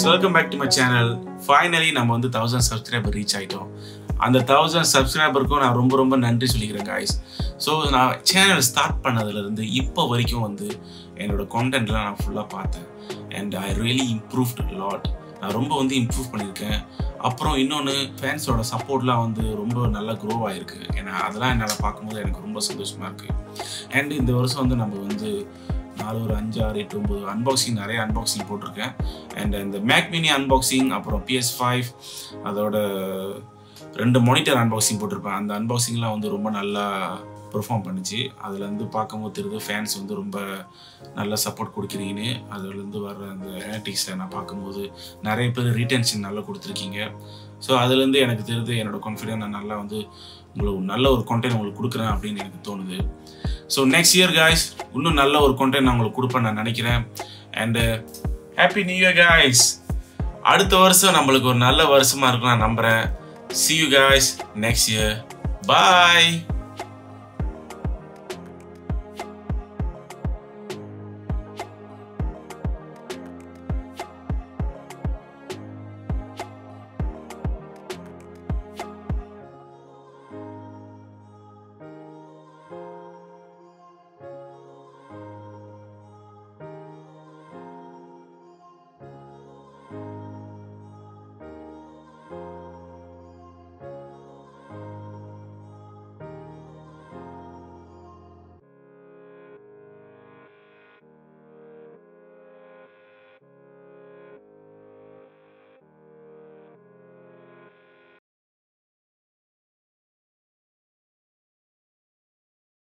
guys welcome back to my channel finally நம்ம வந்து thousand subscriber reach ஆகிட்டோம் அந்த தௌசண்ட் சப்ஸ்கிரைபருக்கும் நான் ரொம்ப ரொம்ப நன்றி சொல்லிக்கிறேன் காய்ஸ் ஸோ நான் சேனல் ஸ்டார்ட் பண்ணதுலேருந்து இப்போ வரைக்கும் வந்து என்னோட கான்டென்ட்லாம் நான் ஃபுல்லாக பார்த்தேன் and I really improved lot நான் ரொம்ப வந்து இம்ப்ரூவ் பண்ணியிருக்கேன் அப்புறம் இன்னொன்று ஃபேன்ஸோட சப்போர்ட்லாம் வந்து ரொம்ப நல்லா க்ரோ ஆகிருக்கு ஏன்னா அதெல்லாம் என்னால் பார்க்கும்போது எனக்கு ரொம்ப சந்தோஷமாக இருக்குது அண்ட் இந்த வருஷம் வந்து நம்ம வந்து நாலு ஒரு அஞ்சு ஆறு எட்டு ஒம்பது அன்பாக்சிங் நிறைய அன்பாக்சிங் போட்டிருக்கேன் அண்ட் இந்த மேக் மினி அன்பாக்சிங் அப்புறம் பிஎஸ் ஃபைவ் அதோட ரெண்டு மானிட்டர் அன்பாக்சிங் போட்டிருப்பேன் அந்த அன்பாக்சிங்லாம் வந்து ரொம்ப நல்லா பெர்ஃபார்ம் பண்ணுச்சு அதுலேருந்து பார்க்கும்போது தெரியுது ஃபேன்ஸ் வந்து ரொம்ப நல்ல சப்போர்ட் கொடுக்குறீங்கன்னு அதுலேருந்து வர்ற அந்த எனட்டிக்ஸை நான் பார்க்கும்போது நிறைய பேர் ரீட்டென்ஷன் நல்லா கொடுத்துருக்கீங்க ஸோ அதுலேருந்து எனக்கு தெரியுது என்னோட கான்ஃபிடென்ட் நான் நல்லா வந்து உங்களுக்கு நல்ல ஒரு கண்டென்ட் உங்களுக்கு கொடுக்குறேன் அப்படின்னு எனக்கு தோணுது ஸோ நெக்ஸ்ட் இயர் காய்ஸ் இன்னும் நல்ல ஒரு கண்டென்ட் நான் உங்களுக்கு கொடுப்பேன் நான் நினைக்கிறேன் and happy new year guys அடுத்த வருஷம் நம்மளுக்கு ஒரு நல்ல வருஷமா இருக்கும் நான் நம்புறேன் see you guys next year bye